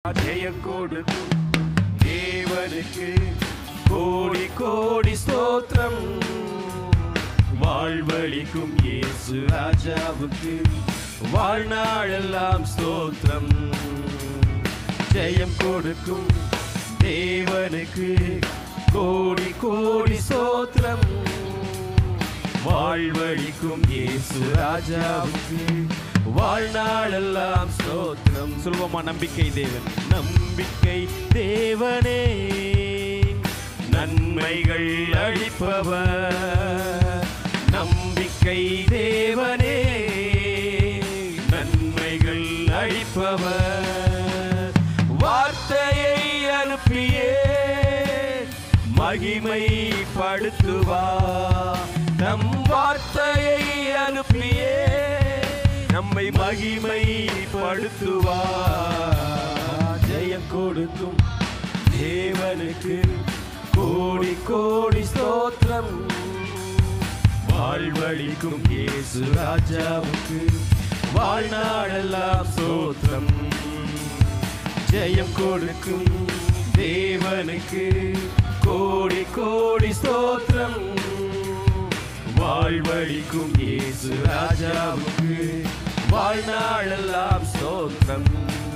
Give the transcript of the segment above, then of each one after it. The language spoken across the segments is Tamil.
ஜெயம் கொடுக்கும் தேவனுக்கு கோடி கோடி ஸ்தோத்திரம் வாழ்வழிக்கும் இயேசு ராஜாவுக்கு வாழ்நாளெல்லாம் ஸ்தோத்திரம் ஜெயம் கொடுக்கும் தேவனுக்கு கோடி கோடி ஸ்தோத்திரம் வாழ்வழிக்கும் இயேசு ராஜாவுக்கு வாழ்நாளெல்லாம் ஸ்தோத்திரம் சொல்வோமா நம்பிக்கை தேவன் நம்பிக்கை தேவனே நன்மைகள் அளிப்பவர் நம்பிக்கை தேவனே நன்மைகள் அளிப்பவர் வார்த்தையை அனுப்பியே மகிமைப்படுத்துவார் நம் வார்த்தையை அனுப்பியே நம்மை மகிமைப்படுத்துவார் ஜெயம் கொடுக்கும் தேவனுக்கு கோடி கோடி ஸ்தோத்திரம் வாழ்வழிக்கும் இயேசு ராஜாவுக்கு வாழ்நாளெல்லாம் ஸ்தோத்திரம் ஜெயம் கொடுக்கும் தேவனுக்கு கோடி கோடி ஸ்தோத்திரம் வாழ்வழிக்கும் இயேசு ராஜாவுக்கு வாழ்நாளெல்லாம் ஸ்தோத்திரம்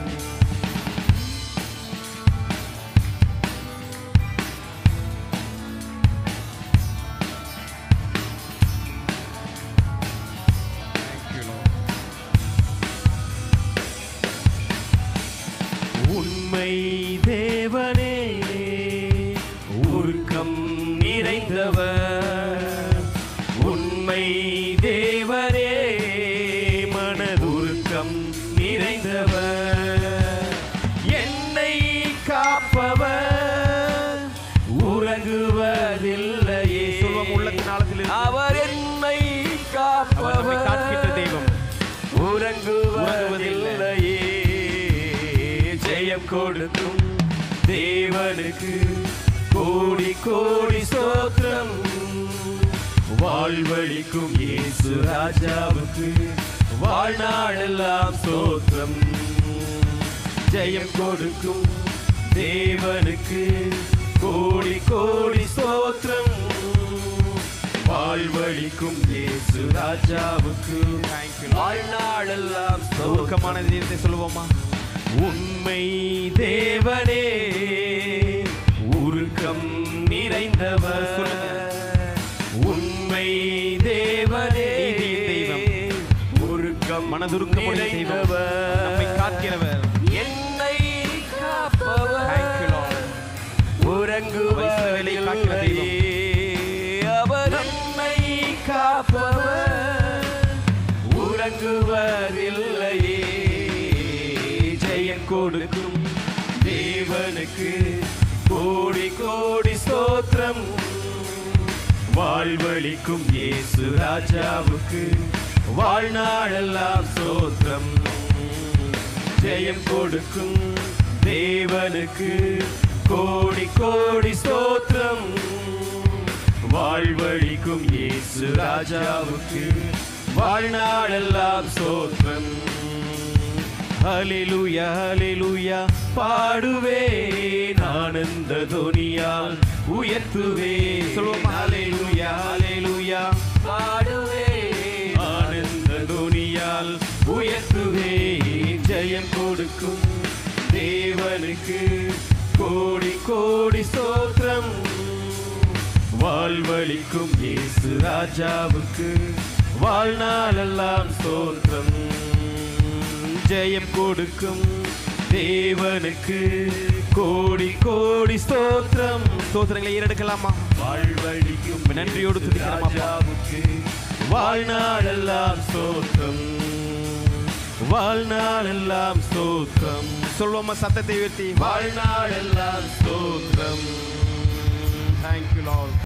உண்மை தேவனே உருக்கம் நிறைந்தவர் உண்மை தேவனே மனதுருக்கம் நிறைந்தவர் என்னை காப்பவர் உறங்குவதில்லையே சொல்வோம் உள்ளத்தின் ஆழத்தில் இருந்து. அவர் என்னை அவர் நம்மை காக்கின்ற காப்பவர் தெய்வம் உறங்குவதில்லையே ஜெயம் கொடுக்கும் தேவனுக்கு கோடி கோடி ஸ்தோத்திரம் வாழ்வழிக்கும் இயேசு ராஜாவுக்கு வாழ்நாளெல்லாம் ஸ்தோத்திரம் ஜெயம் கொடுக்கும் தேவனுக்கு கோடி கோடி ஸ்தோத்திரம் வாழ்வழிக்கும் இயேசு ராஜாவுக்கு வாழ்நாளெல்லாம் ஸ்தோத்திரம் உருக்கமான தெய்வத்தை சொல்லுவோமா உண்மை தேவனே உருக்கம் நிறைந்தவர் சொல்லுங்க. உண்மை தேவனே நீதியின் தெய்வம். உருக்கம் மனதுருக்கமுடைய தெய்வம். நிறைந்தவர் நம்மை காக்கிறவர் என்னை காப்பவர் Thank you, Lord. உறங்குவதில்லை காக்கிற அவர் என்னை காப்பவர் உறங்குவதில்லையே ஜெயம் கொடுக்கும் தேவனுக்கு கோடி கோடி ஸ்தோத்திரம் வாழ்வழிக்கும் இயேசு ராஜாவுக்கு வாழ்நாளெல்லாம் ஸ்தோத்திரம் ஜெயம் கொடுக்கும் தேவனுக்கு கோடி கோடி ஸ்தோத்திரம் வாழ்வழிக்கும் இயேசு ராஜாவுக்கு வாழ்நாளெல்லாம் ஸ்தோத்திரம் ஹalleluya ஹalleluya பாடுவே ஆனந்த துனியால் உயர்த்துவே சொல்லுவோமா? ஹalleluya ஹalleluya பாடுவே ஆனந்த துனியால் உயர்த்துவே ஜெயம் கொடுக்கும் தேவனுக்கு கோடி கோடி ஸ்தோத்திரம் வாழ்வழிக்கும் இயேசு ராஜாவுக்கு வாழ்நாளெல்லாம் ஸ்தோத்திரம் ஜெயம் கொடுக்கும் தேவனுக்கு கோடி கோடி ஸ்தோத்திரம் ஸ்தோத்திரங்களை ஏறெடுக்கலாமா வாழ்வழிக்கும் நன்றியோடு துதிக்கிறோம் அப்பா. ராஜாவுக்கு வாழ்நாளெல்லாம் ஸ்தோத்திரம் வாழ்நாளெல்லாம் ஸ்தோத்திரம் சொல்வோமா சத்தத்தை உயர்த்தி வாழ்நாளெல்லாம் ஸ்தோத்திரம் தேங்க்யூ லார்ட்